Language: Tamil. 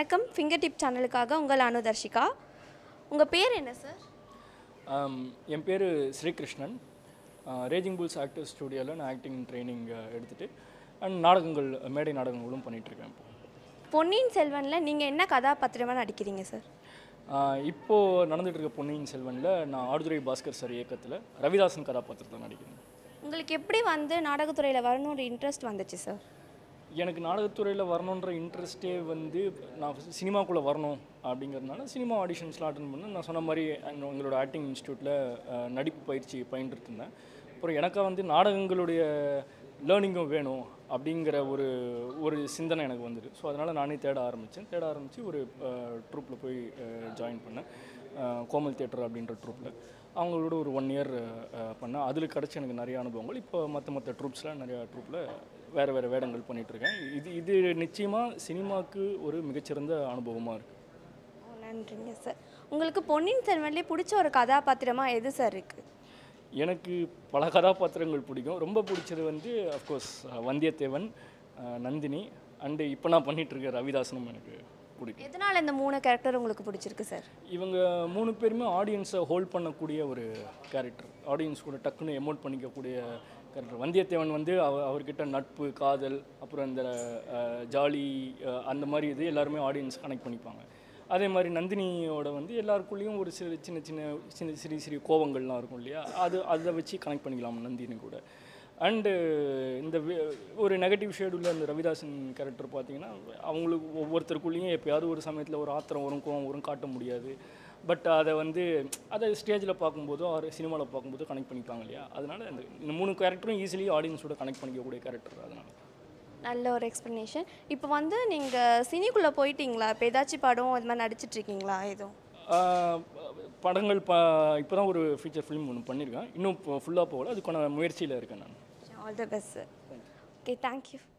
வணக்கம் ஃபிங்கர் டிப் சேனலுக்காக உங்கள் அனுதர்ஷிகா உங்கள் பேர் என்ன சார் ஆம், என் பேர் ஸ்ரீகிருஷ்ணன் ரேஜிங் புல்ஸ் ஆக்டர் ஸ்டுடியோவில் நான் ஆக்டிங் ட்ரைனிங் எடுத்துகிட்டு அண்ட் நாடகங்கள் மேடை நாடகங்களும் பண்ணிகிட்ருக்கேன் இப்போ பொன்னியின் செல்வனில் நீங்கள் என்ன கதாபாத்திரமாக நடிக்கிறீங்க சார் ஆஹ், இப்போ நடந்துட்டு இருக்க பொன்னியின் செல்வனில் நான் ஆடுதுறை பாஸ்கர் சார் இயக்கத்தில் ரவிதாசன் கதாபாத்திரத்தை நடிக்கிறேன் உங்களுக்கு எப்படி வந்து நாடகத்துறையில் வரணுன்ற இன்ட்ரெஸ்ட் வந்துச்சு சார் எனக்கு நாடகத்துறையில் வரணுன்ற இன்ட்ரெஸ்ட்டே வந்து நான் சினிமாக்குள்ளே வரணும் அப்படிங்கிறதுனால சினிமா ஆடிஷன்ஸ்லாம் அட்டன் பண்ணேன் நான் சொன்ன மாதிரி எங்க- எங்களோட ஆக்டிங் இன்ஸ்டியூட்டில் நடிப்பு பயிற்சி பயின்றுட்டு இருந்தேன் அப்புறம் எனக்கா வந்து நாடகங்களுடைய லேர்னிங்கும் வேணும் அப்படிங்கிற ஒரு ஒரு சிந்தனை எனக்கு வந்துடு ஸோ அதனால் நானே தேட ஆரம்பித்தேன் தேட ஆரம்பித்து ஒரு ட்ரூப்பில் போய் ஜாயின் பண்ணேன் அஹ், கோமல் தியேட்டர் அப்படின்ற ட்ரூப்பில் அவங்களோட ஒரு ஒன் இயர் பண்ணேன் அதில் கிடச்ச எனக்கு நிறைய அனுபவங்கள் இப்போ மற்ற மற்ற ட்ரூப்ஸில் நிறையா ட்ரூப்பில் வேறு வேறு வேடங்கள் பண்ணிகிட்ருக்கேன் இது இது நிச்சயமாக சினிமாவுக்கு ஒரு மிகச்சிறந்த அனுபவமாக இருக்குது ஓ நன்றிங்க சார் உங்களுக்கு பொன்னியின் செல்வன்லேயே பிடிச்ச ஒரு கதாபாத்திரமாக எது சார் இருக்குது எனக்கு பல கதாபாத்திரங்கள் பிடிக்கும் ரொம்ப பிடிச்சது வந்து அஃப்கோர்ஸ் வந்தியத்தேவன் அஹ், நந்தினி அண்டு இப்போ நான் பண்ணிகிட்ருக்க ரவிதாசனும் எனக்கு பிடிக்கும் எதனால் இந்த மூணு கேரக்டர் உங்களுக்கு பிடிச்சிருக்கு சார் இவங்க மூணு பேருமே ஆடியன்ஸை ஹோல்ட் பண்ணக்கூடிய ஒரு கேரக்டர் ஆடியன்ஸ் கூட டக்குன்னு எமோட் பண்ணிக்கக்கூடிய கேரக்டர் வந்தியத்தேவன் வந்து அவ அவர்கிட்ட நட்பு காதல் அப்புறம் இந்த அஹ், ஜாலி அஹ், அந்த மாதிரி இது எல்லாருமே ஆடியன்ஸ் கனெக்ட் பண்ணிப்பாங்க அதே மாதிரி நந்தினியோட வந்து எல்லாருக்குள்ளேயும் ஒரு சில சின்ன சின்ன சின்ன சிறிய சிறிய கோவங்கள்லாம் இருக்கும் இல்லையா அது அதை வச்சு கனெக்ட் பண்ணிக்கலாம் நந்தினி கூட அண்டு இந்த வி- ஒரு நெகட்டிவ் ஷேடுள்ள அந்த ரவிதாசன் கேரக்டர் பார்த்தீங்கன்னா அவங்களுக்கு ஒவ்வொருத்தருக்குள்ளேயும் எப்பயாவது ஒரு சமயத்தில் ஒரு ஆத்திரம் வரும் கோவம் வரும் காட்ட முடியாது பட் அதை வந்து அதை ஸ்டேஜில் பார்க்கும்போதோ ஒரு சினிமாவில் பார்க்கும்போதோ கனெக்ட் பண்ணிப்பாங்க இல்லையா அதனால் இந்த இந்த மூணு கேரக்டரும் ஈஸிலி ஆடியன்ஸோட கனெக்ட் பண்ணிக்கக்கூடிய கேரக்டர் அதனால் நல்ல ஒரு எக்ஸ்ப்ளனேஷன் இப்போ வந்து நீங்கள் சினிக்குள்ளே போயிட்டீங்களா இப்போ ஏதாச்சும் படம் இது மாதிரி நடிச்சிட்டு இருக்கீங்களா எதுவும் ஆஹ் படங்கள் ப இப்போ தான் ஒரு ஃபீச்சர் ஃபிலிம் ஒன்று பண்ணியிருக்கேன் இன்னும் ஃபுல்லாக போகல அதுக்கான முயற்சியில் இருக்கேன் நான் all the best sir okay thank you